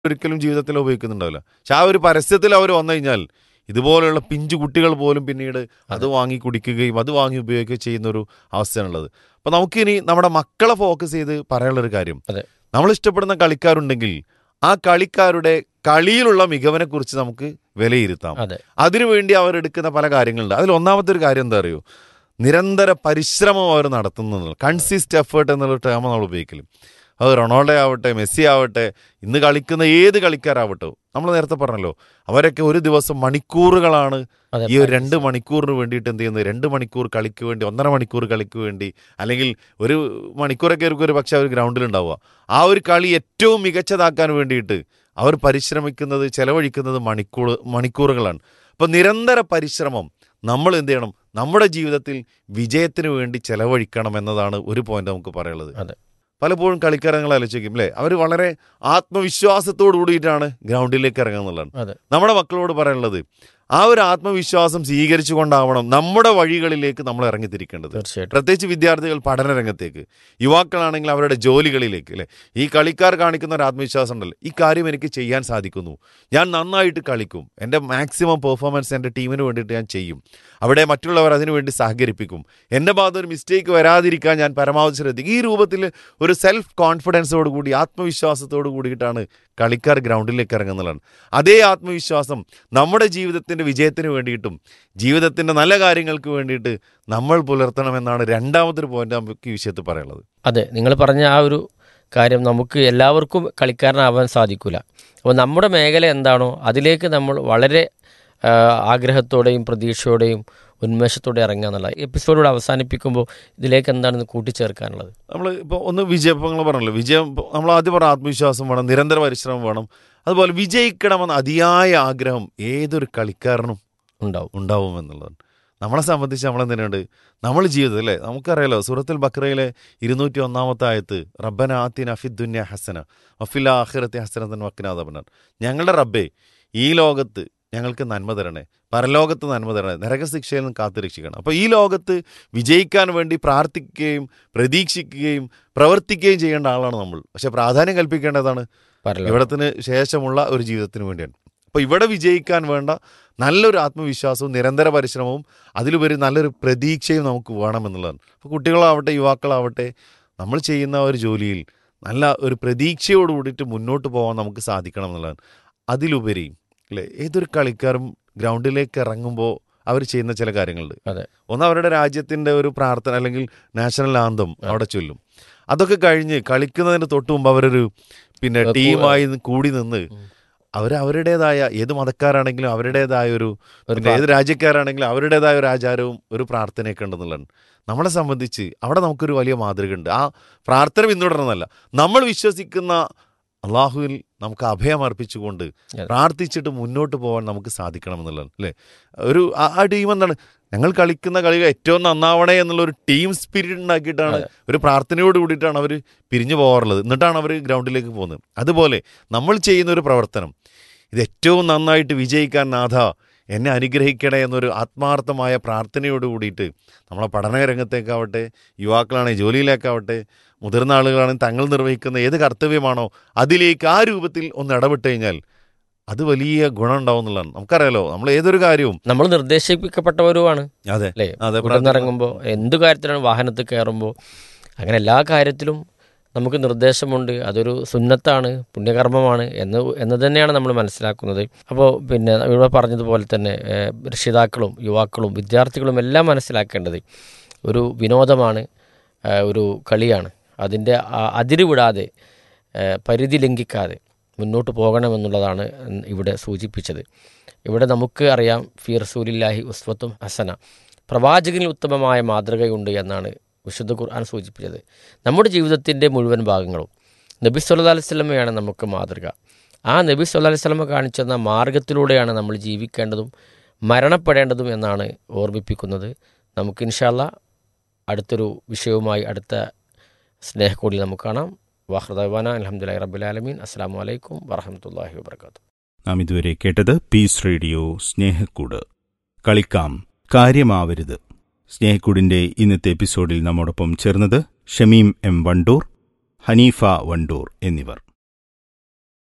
ഒരിക്കലും ജീവിതത്തിൽ ഉപയോഗിക്കുന്നുണ്ടാവില്ല പക്ഷെ ആ ഒരു പരസ്യത്തിൽ അവർ വന്നു കഴിഞ്ഞാൽ ഇതുപോലെയുള്ള പിഞ്ചു കുട്ടികൾ പോലും പിന്നീട് അത് വാങ്ങി കുടിക്കുകയും അത് വാങ്ങി ഉപയോഗിക്കുകയും ചെയ്യുന്ന ഒരു അവസ്ഥയാണുള്ളത് അപ്പൊ നമുക്കിനി നമ്മുടെ മക്കളെ ഫോക്കസ് ചെയ്ത് പറയാനുള്ള ഒരു കാര്യം അതെ. നമ്മൾ ഇഷ്ടപ്പെടുന്ന കളിക്കാരുണ്ടെങ്കിൽ ആ കളിക്കാരുടെ കളിയിലുള്ള മികവിനെ കുറിച്ച് നമുക്ക് വിലയിരുത്താം അതെ അതിനുവേണ്ടി അവർ എടുക്കുന്ന പല കാര്യങ്ങളുണ്ട് അതിൽ ഒന്നാമത്തെ ഒരു കാര്യം എന്താ അറിയോ നിരന്തര പരിശ്രമം അവർ നടത്തുന്നത് കൺസിസ്റ്റ് എഫേർട്ട് എന്നുള്ള ടേമ നമ്മൾ ഉപയോഗിക്കലും അത് റൊണാൾഡോ ആവട്ടെ മെസ്സി ആവട്ടെ ഇന്ന് കളിക്കുന്ന ഏത് കളിക്കാരാവട്ടെ നമ്മൾ നേരത്തെ പറഞ്ഞല്ലോ അവരൊക്കെ ഒരു ദിവസം മണിക്കൂറുകളാണ് അതെ ഈ ഒരു രണ്ട് മണിക്കൂറിന് വേണ്ടിയിട്ട് എന്ത് ചെയ്യുന്നത് രണ്ട് മണിക്കൂർ കളിക്ക് വേണ്ടി ഒന്നര മണിക്കൂർ കളിക്ക് വേണ്ടി അല്ലെങ്കിൽ ഒരു മണിക്കൂറൊക്കെ ആയിരിക്കും ഒരു പക്ഷേ അവർ ഗ്രൗണ്ടിൽ ഉണ്ടാവുക ആ ഒരു കളി ഏറ്റവും മികച്ചതാക്കാൻ വേണ്ടിയിട്ട് അവർ പരിശ്രമിക്കുന്നത് ചെലവഴിക്കുന്നത് മണിക്കൂർ മണിക്കൂറുകളാണ് അപ്പോൾ നിരന്തര പരിശ്രമം നമ്മൾ എന്ത് ചെയ്യണം നമ്മുടെ ജീവിതത്തിൽ വിജയത്തിന് വേണ്ടി ചെലവഴിക്കണം എന്നതാണ് ഒരു പോയിന്റ് നമുക്ക് പറയുള്ളത് അതെ. പലപ്പോഴും കളിക്കാരെ നിങ്ങൾ ആലോചിക്കും അല്ലേ അവർ വളരെ ആത്മവിശ്വാസത്തോടു കൂടിയിട്ടാണ് ഗ്രൗണ്ടിലേക്ക് ഇറങ്ങുന്നുള്ളതാണ് അതെ നമ്മുടെ മക്കളോട് പറയാനുള്ളത് ആ ഒരു ആത്മവിശ്വാസം സ്വീകരിച്ചുകൊണ്ടാവണം നമ്മുടെ വഴികളിലേക്ക് നമ്മൾ ഇറങ്ങിത്തിരിക്കേണ്ടത് തീർച്ചയായിട്ടും പ്രത്യേകിച്ച് വിദ്യാർത്ഥികൾ പഠന രംഗത്തേക്ക് യുവാക്കളാണെങ്കിൽ അവരുടെ ജോലികളിലേക്ക് അല്ലേ ഈ കളിക്കാർ കാണിക്കുന്ന ഒരു ആത്മവിശ്വാസം ഉണ്ടല്ലോ ഈ കാര്യം എനിക്ക് ചെയ്യാൻ സാധിക്കുന്നു ഞാൻ നന്നായിട്ട് കളിക്കും എൻ്റെ മാക്സിമം പെർഫോമൻസ് എൻ്റെ ടീമിന് വേണ്ടിയിട്ട് ഞാൻ ചെയ്യും അവിടെ മറ്റുള്ളവർ അതിനു വേണ്ടി സഹകരിപ്പിക്കും എൻ്റെ ഭാഗത്ത് ഒരു മിസ്റ്റേക്ക് വരാതിരിക്കാൻ ഞാൻ പരമാവധി ശ്രദ്ധിക്കും ഈ രൂപത്തിൽ ഒരു സെൽഫ് കോൺഫിഡൻസോട് കൂടി ആത്മവിശ്വാസത്തോട് കൂടിയിട്ടാണ് കളിക്കാർ ഗ്രൗണ്ടിലേക്ക് ഇറങ്ങുന്നതാണ് അതേ ആത്മവിശ്വാസം നമ്മുടെ ജീവിതത്തിൻ്റെ വിജയത്തിന് വേണ്ടിയിട്ടും ജീവിതത്തിൻ്റെ നല്ല കാര്യങ്ങൾക്ക് വേണ്ടിയിട്ട് നമ്മൾ പുലർത്തണമെന്നാണ് രണ്ടാമത്തെ ഒരു പോയിന്റ് നമുക്ക് ഈ വിഷയത്തിൽ പറയാനുള്ളത് അതെ നിങ്ങൾ പറഞ്ഞ ആ ഒരു കാര്യം നമുക്ക് എല്ലാവർക്കും കളിക്കാരനാവാൻ സാധിക്കില്ല അപ്പോൾ നമ്മുടെ മേഖല എന്താണോ അതിലേക്ക് നമ്മൾ വളരെ ആ, ആഗ്രഹത്തോടെയും പ്രതീക്ഷയോടെയും ഉന്മേഷത്തോടെ ഇറങ്ങുക എന്നുള്ള എപ്പിസോഡോട് അവസാനിപ്പിക്കുമ്പോൾ ഇതിലേക്ക് എന്താണെന്ന് കൂട്ടിച്ചേർക്കാനുള്ളത് നമ്മൾ ഇപ്പോൾ ഒന്ന് വിജയം ഇപ്പോൾ നിങ്ങൾ പറഞ്ഞല്ലോ വിജയം ഇപ്പൊ നമ്മൾ ആദ്യം പറഞ്ഞ ആത്മവിശ്വാസം വേണം നിരന്തര പരിശ്രമം വേണം അതുപോലെ വിജയിക്കണമെന്ന അതിയായ ആഗ്രഹം ഏതൊരു കളിക്കാരനും ഉണ്ടാവും ഉണ്ടാവും എന്നുള്ളതാണ് നമ്മളെ സംബന്ധിച്ച് നമ്മൾ എന്തിനുണ്ട് നമ്മൾ ജീവിതത്തിൽ അല്ലേ നമുക്കറിയാലോ സൂറത്തുൽ ബക്രയിലെ ഇരുന്നൂറ്റി ഒന്നാമത്തെ ആയത്ത് റബ്ബന ആത്തിൻ അഫിദുന്യ ഹസന അഫിൽ ആഖിറത്തെ ഹസനത്തൻ വക്കിനാഥബനാൻ ഞങ്ങളുടെ റബ്ബേ ഈ ലോകത്ത് ഞങ്ങൾക്ക് നന്മ തരണേ പരലോകത്ത് നന്മ തരണേ നരകശിക്ഷയിൽ നിന്ന് കാത്തു രക്ഷിക്കണം അപ്പോൾ ഈ ലോകത്ത് വിജയിക്കാൻ വേണ്ടി പ്രാർത്ഥിക്കുകയും പ്രതീക്ഷിക്കുകയും പ്രവർത്തിക്കുകയും ചെയ്യേണ്ട ആളാണ് നമ്മൾ പക്ഷെ പ്രാധാന്യം കൽപ്പിക്കേണ്ടതാണ് പരലോകം ഇവിടത്തിന് ശേഷമുള്ള ഒരു ജീവിതത്തിന് വേണ്ടിയാണ് അപ്പോൾ ഇവിടെ വിജയിക്കാൻ വേണ്ട നല്ലൊരു ആത്മവിശ്വാസവും നിരന്തര പരിശ്രമവും അതിലുപരി നല്ലൊരു പ്രതീക്ഷയും നമുക്ക് വേണമെന്നുള്ളതാണ് അപ്പോൾ കുട്ടികളാവട്ടെ യുവാക്കളാവട്ടെ നമ്മൾ ചെയ്യുന്ന ഒരു ജോലിയിൽ നല്ല ഒരു പ്രതീക്ഷയോട് കൂടിയിട്ട് മുന്നോട്ട് പോകാൻ നമുക്ക് സാധിക്കണം എന്നുള്ളതാണ് അതിലുപരി അല്ലേ ഏതൊരു കളിക്കാരും ഗ്രൗണ്ടിലേക്ക് ഇറങ്ങുമ്പോൾ അവർ ചെയ്യുന്ന ചില കാര്യങ്ങളുണ്ട് അതെ ഒന്ന് അവരുടെ രാജ്യത്തിൻ്റെ ഒരു പ്രാർത്ഥന അല്ലെങ്കിൽ നാഷണൽ ആന്തം അവിടെ ചൊല്ലും അതൊക്കെ കഴിഞ്ഞ് കളിക്കുന്നതിന് തൊട്ട് മുമ്പ് അവരൊരു പിന്നെ അത് കൂ- ടീമായി നി- കൂടി നിന്ന് ഉം. അവർ അവരുടേതായ ഏത് മതക്കാരാണെങ്കിലും അവരുടേതായ ഒരു ഒരു പിന്നെ ഏത് രാജ്യക്കാരാണെങ്കിലും അവരുടേതായ ഒരു ആചാരവും ഒരു പ്രാർത്ഥനയൊക്കെ ഉണ്ടെന്നുള്ളതാണ് നമ്മളെ സംബന്ധിച്ച് അവിടെ നമുക്കൊരു വലിയ മാതൃക ഉണ്ട് ആ പ്രാർത്ഥന പിന്തുടരുന്നതല്ല നമ്മൾ വിശ്വസിക്കുന്ന അള്ളാഹുവിൽ നമുക്ക് അഭയം അർപ്പിച്ചുകൊണ്ട് അതെ. പ്രാർത്ഥിച്ചിട്ട് മുന്നോട്ട് പോകാൻ നമുക്ക് സാധിക്കണം എന്നുള്ളതാണ് അല്ലേ ഒരു ആ- ആ ടീം എന്താണ് ഞങ്ങൾ കളിക്കുന്ന കളികൾ ഏറ്റവും നന്നാവണേ എന്നുള്ള ഒരു ടീം സ്പിരിറ്റ് ഉണ്ടാക്കിയിട്ടാണ് അതെ. ഒരു പ്രാർത്ഥനയോട് കൂടിയിട്ടാണ് അവർ പിരിഞ്ഞു പോകാറുള്ളത് എന്നിട്ടാണ് അവർ ഗ്രൗണ്ടിലേക്ക് പോകുന്നത് അതുപോലെ നമ്മൾ ചെയ്യുന്ന ഒരു പ്രവർത്തനം ഇത് ഏറ്റവും നന്നായിട്ട് വിജയിക്കാൻ നാഥ എന്നെ അനുഗ്രഹിക്കണേ എന്നൊരു ആത്മാർത്ഥമായ പ്രാർത്ഥനയോട് കൂടിയിട്ട് നമ്മളെ പഠന രംഗത്തേക്കാവട്ടെ യുവാക്കളാണെങ്കിൽ ജോലിയിലേക്കാവട്ടെ മുതിർന്ന ആളുകളാണെങ്കിൽ തങ്ങൾ നിർവഹിക്കുന്ന ഏത് കർത്തവ്യമാണോ അതിലേക്ക് ആ രൂപത്തിൽ ഒന്ന് ഇടപെട്ട് കഴിഞ്ഞാൽ അത് വലിയ ഗുണം ഉണ്ടാവും എന്നുള്ളതാണ് നമുക്കറിയാലോ നമ്മൾ ഏതൊരു കാര്യവും നമ്മൾ നിർദ്ദേശിക്കപ്പെട്ടവരുമാണ് അതെ അല്ലേ അതെ ഇറങ്ങുമ്പോൾ എന്ത് കാര്യത്തിലാണ് വാഹനത്തിൽ കയറുമ്പോൾ അങ്ങനെ എല്ലാ കാര്യത്തിലും നമുക്ക് നിർദ്ദേശമുണ്ട് അതൊരു സുന്നത്താണ് പുണ്യകർമ്മമാണ് എന്ന് എന്ന് തന്നെയാണ് നമ്മൾ മനസ്സിലാക്കുന്നത് അപ്പോൾ പിന്നെ ഇവിടെ പറഞ്ഞതുപോലെ തന്നെ ഏഹ്, രക്ഷിതാക്കളും യുവാക്കളും വിദ്യാർത്ഥികളും എല്ലാം മനസ്സിലാക്കേണ്ടത് ഒരു വിനോദമാണ് ഏഹ്, ഒരു കളിയാണ് അതിൻ്റെ ആ- അതിര് വിടാതെ ഏഹ്, പരിധി ലംഘിക്കാതെ മുന്നോട്ട് പോകണമെന്നുള്ളതാണ് ഇവിടെ സൂചിപ്പിച്ചത് ഇവിടെ നമുക്ക് അറിയാം ഫി റസൂലില്ലാഹി ഉസ്വത്തും ഹസന പ്രവാചകനിൽ ഉത്തമമായ മാതൃകയുണ്ട് എന്നാണ് വിശുദ്ധ ഖുർആൻ സൂചിപ്പിച്ചത് നമ്മുടെ ജീവിതത്തിൻ്റെ മുഴുവൻ ഭാഗങ്ങളും നബി സല്ലല്ലാഹു അലൈഹി വസല്ലമയാണ് നമുക്ക് മാതൃക ആ നബി സല്ലല്ലാഹു അലൈഹി വസല്ലമ കാണിച്ചെന്ന മാർഗത്തിലൂടെയാണ് നമ്മൾ ജീവിക്കേണ്ടതും മരണപ്പെടേണ്ടതും എന്നാണ് ഓർമ്മിപ്പിക്കുന്നത് നമുക്ക് ഇൻഷാല്ല അടുത്തൊരു വിഷയവുമായി അടുത്ത സ്നേഹക്കൂടിൽ നമുക്ക് കാണാം വാഹൃദാന അലഹമുല്ലാ റബ്ബുലാലമീൻ അസ്സാം വലൈക്കും വറഹമത്തല്ലാഹി വാബർക്കാത്തു നാം ഇതുവരെ കേട്ടത് പീസ് റേഡിയോ സ്നേഹക്കൂട് കളിക്കാം കാര്യമാവരുത് സ്നേഹക്കൂടിന്റെ ഇന്നത്തെ എപ്പിസോഡിൽ നമ്മോടൊപ്പം ചേർന്നത് ഷമീം എം വണ്ടൂർ ഹനീഫ വണ്ടൂർ എന്നിവർ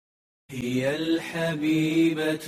هي الحبيبة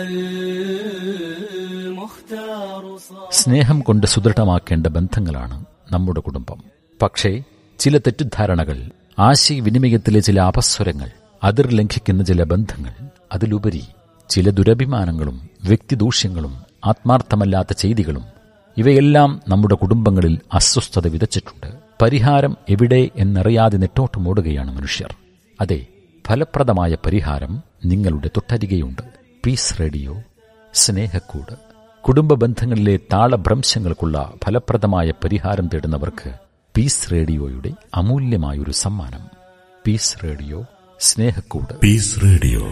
والمختار صار സ്നേഹം കൊണ്ട് സുദൃഢമാക്കേണ്ട ബന്ധങ്ങളാണ് നമ്മുടെ കുടുംബം പക്ഷേ ചില തെറ്റിദ്ധാരണകൾ ആശയവിനിമയത്തിലെ ചില അപസ്വരങ്ങൾ അതിർ ലംഘിക്കുന്ന ചില ബന്ധങ്ങൾ അതിലുപരി ചില ദുരഭിമാനങ്ങളും വ്യക്തിദൂഷ്യങ്ങളും ആത്മാർത്ഥമല്ലാത്ത ചെയ്തികളും ഇവയെല്ലാം നമ്മുടെ കുടുംബങ്ങളിൽ അസ്വസ്ഥത വിതച്ചിട്ടുണ്ട് പരിഹാരം എവിടെ എന്നറിയാതെ നെട്ടോട്ടമോടുകയാണ് മനുഷ്യർ അതെ ഫലപ്രദമായ പരിഹാരം നിങ്ങളുടെ തൊട്ടരികെയുണ്ട് പീസ് റേഡിയോ സ്നേഹക്കൂട് കുടുംബ ബന്ധങ്ങളിലെ താളഭ്രംശങ്ങൾക്കുള്ള ഫലപ്രദമായ പരിഹാരം തേടുന്നവർക്ക് പീസ് റേഡിയോയുടെ അമൂല്യമായൊരു സമ്മാനം പീസ് റേഡിയോ സ്നേഹക്കൂട് Peace Radio.